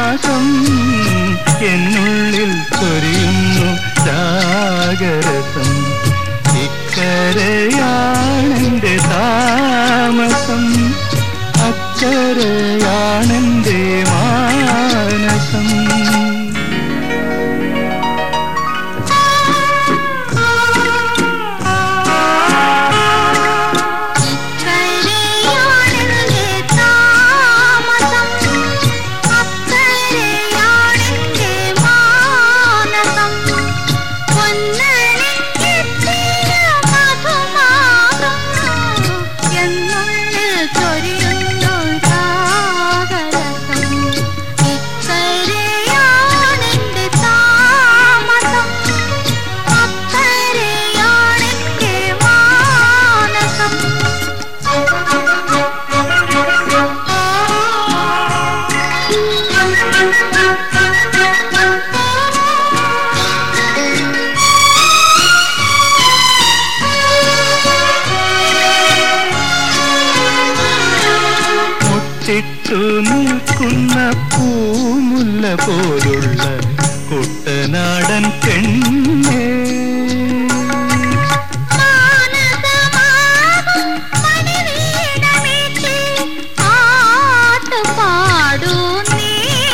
മാസം എന്നുള്ളിൽ ചൊരിയുന്നു രാഗരസം ഇക്കരയാണെന്റെ താമസം അക്കരയാണെന്റെ മാനസം കരയാണെന്റെ താമസം അക്കരയാണെന്റെ മാനസം പൊന്നണിക്കെത്തിയ മധുമാസം എന്നുള്ളിൽ ചൊരിയുന്നു രാഗരസം ഇക്കരയാണെന്റെ താമസം അക്കരയാണെന്റെ മാനസം മുട്ടിട്ടു നിൽക്കുന്ന പൂമുല്ല പോലുള്ള കുട്ടനാടൻ പെണ്ണേ മാനസമാകും മണിവീണമീട്ടി പാട്ടുപാടൂ നീ.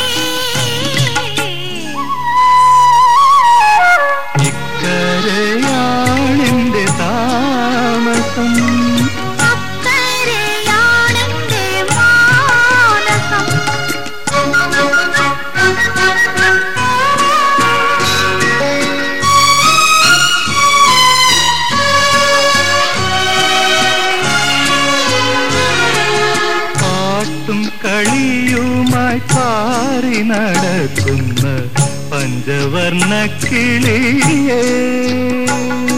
ഇക്കരയാണെന്റെ താമസം അക്കരയാണെന്റെ മാനസം. പാട്ടും കളിയുമായി പാറി നടക്കുന്ന പഞ്ചവർണ്ണ കിളിയേ